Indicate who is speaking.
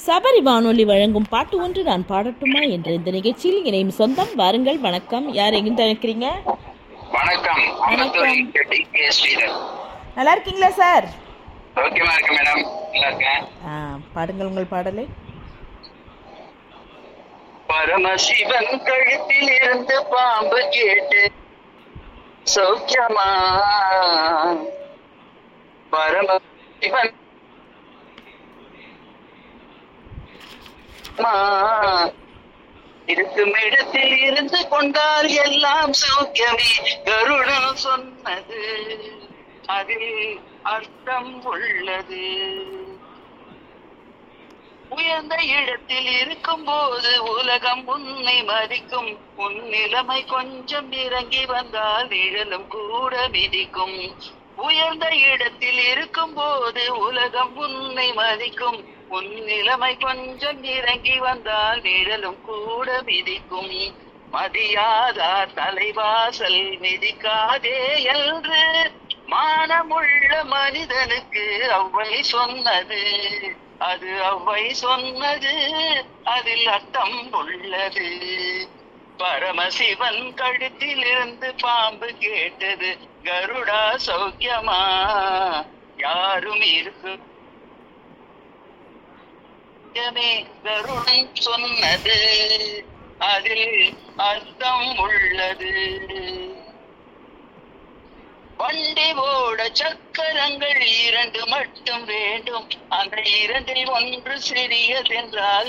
Speaker 1: சபரி வானொலி வழங்கும் பாட்டு ஒன்று நான் பாடட்டுமா என்ற இந்த நிகழ்ச்சியில் இணையும் சொந்தம் வாருங்கள் வணக்கம் யார் எங்கிருந்து அழைக்கிறீங்க
Speaker 2: வணக்கம் அம்பத்தூர் டி கே ஸ்ரீதர்
Speaker 1: நல்லா இருக்கீங்களா சார்
Speaker 2: ஓகேவா இருக்கு மேடம் நல்லா இருக்கேன்
Speaker 1: ஆ பாடுங்கள் உங்கள் பாடலை
Speaker 2: பரமசிவன் கழுத்தில் இருந்து பாம்பு கேட்டு சௌக்கியமா பரமசிவன் மா, இருக்கும் இடத்தில் இருந்து கொண்டால் எல்லாம் சௌக்கியமே கருடம் சொன்னது அதில் அர்த்தம் உள்ளது உயர்ந்த இடத்தில் இருக்கும் போது உலகம் உன்னை மதிக்கும் உன் நிலைமை கொஞ்சம் இறங்கி வந்தால் நிழலும் கூட மிதிக்கும் உயர்ந்த இடத்தில் இருக்கும் போது உலகம் உன்னை மதிக்கும் உன் நிலைமை கொஞ்சம் இறங்கி வந்தால் நிழலும் கூட மிதிக்கும் மதியாதார் தலைவாசல் மிதிக்காதே என்று மானமுள்ள மனிதனுக்கு அவ்வை சொன்னது அது அவ்வை சொன்னது அதில் அர்த்தம் உள்ளது பரமசிவன் கழுத்தில் இருந்து பாம்பு கேட்டது கருடா சௌக்கியமா யாரும் இருக்கு சௌக்கியமே கருடன் சொன்னது அதில் அர்த்தம் உள்ளது வண்டி ஓட சக்கரங்கள் இரண்டு மட்டும் வேண்டும் அந்த இரண்டில் ஒன்று சிறியதென்றால்